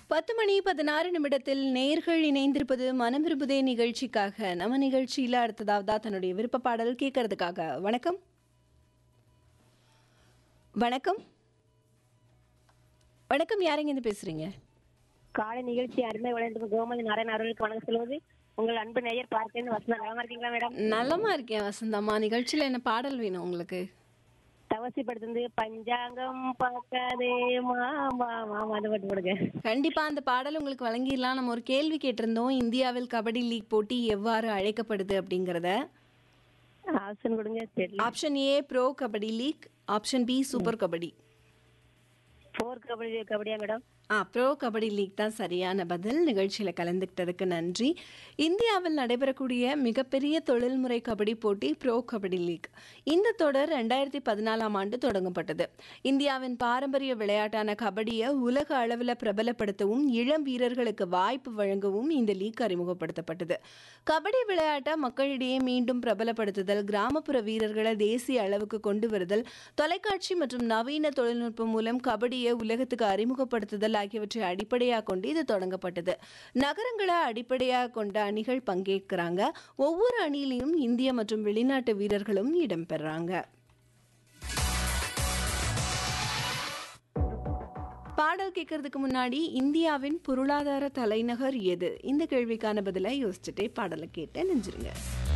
பத்து மணி பதினாறு நிமிடத்தில் நேர்கள் இணைந்திருப்பது மனம் விரும்புதே நிகழ்ச்சிக்காக நம்ம நிகழ்ச்சியில் அடுத்ததாவதா தன்னுடைய விருப்ப பாடல் கேட்கறதுக்காக வணக்கம் வணக்கம் வணக்கம் யாருங்க இருந்து பேசுறீங்க காலை நிகழ்ச்சி அருமை வளர்ந்து கோமதி நாராயண அவர்களுக்கு வணக்கம் சொல்வது உங்கள் அன்பு நேயர் பார்த்தேன் வசந்தா நலமா இருக்கீங்களா மேடம் நலமா இருக்கேன் வசந்தம்மா நிகழ்ச்சியில் என்ன பாடல் வேணும் உங்களுக்கு தவசி படுத்து பஞ்சாங்கம் பார்க்காதே மாமா மாமா அந்த பாட்டு போடுங்க கண்டிப்பா அந்த பாடல் உங்களுக்கு வழங்கிடலாம் நம்ம ஒரு கேள்வி கேட்டிருந்தோம் இந்தியாவில் கபடி லீக் போட்டி எவ்வாறு அழைக்கப்படுது அப்படிங்கிறத ஆப்ஷன் கொடுங்க தெரியல option A pro kabaddi league option B super kabaddi போர் கபடி கபடியா மேடம் ஆ ப்ரோ கபடி லீக் தான் சரியான பதில் நிகழ்ச்சியில் கலந்துக்கிட்டதுக்கு நன்றி இந்தியாவில் நடைபெறக்கூடிய மிகப்பெரிய தொழில்முறை கபடி போட்டி ப்ரோ கபடி லீக் இந்த தொடர் ரெண்டாயிரத்தி பதினாலாம் ஆண்டு தொடங்கப்பட்டது இந்தியாவின் பாரம்பரிய விளையாட்டான கபடியை உலக அளவில் பிரபலப்படுத்தவும் இளம் வீரர்களுக்கு வாய்ப்பு வழங்கவும் இந்த லீக் அறிமுகப்படுத்தப்பட்டது கபடி விளையாட்டை மக்களிடையே மீண்டும் பிரபலப்படுத்துதல் கிராமப்புற வீரர்களை தேசிய அளவுக்கு கொண்டு வருதல் தொலைக்காட்சி மற்றும் நவீன தொழில்நுட்பம் மூலம் கபடியை உலகத்துக்கு அறிமுகப்படுத்துதல் ஆகியவற்றை அடிப்படையாக கொண்டு இது தொடங்கப்பட்டது நகரங்களை அடிப்படையாக கொண்ட அணிகள் பங்கேற்கிறாங்க ஒவ்வொரு அணியிலையும் இந்திய மற்றும் வெளிநாட்டு வீரர்களும் இடம்பெறாங்க பாடல் கேட்கறதுக்கு முன்னாடி இந்தியாவின் பொருளாதார தலைநகர் எது இந்த கேள்விக்கான பதிலை யோசிச்சுட்டே பாடலை கேட்டு நெஞ்சிருங்க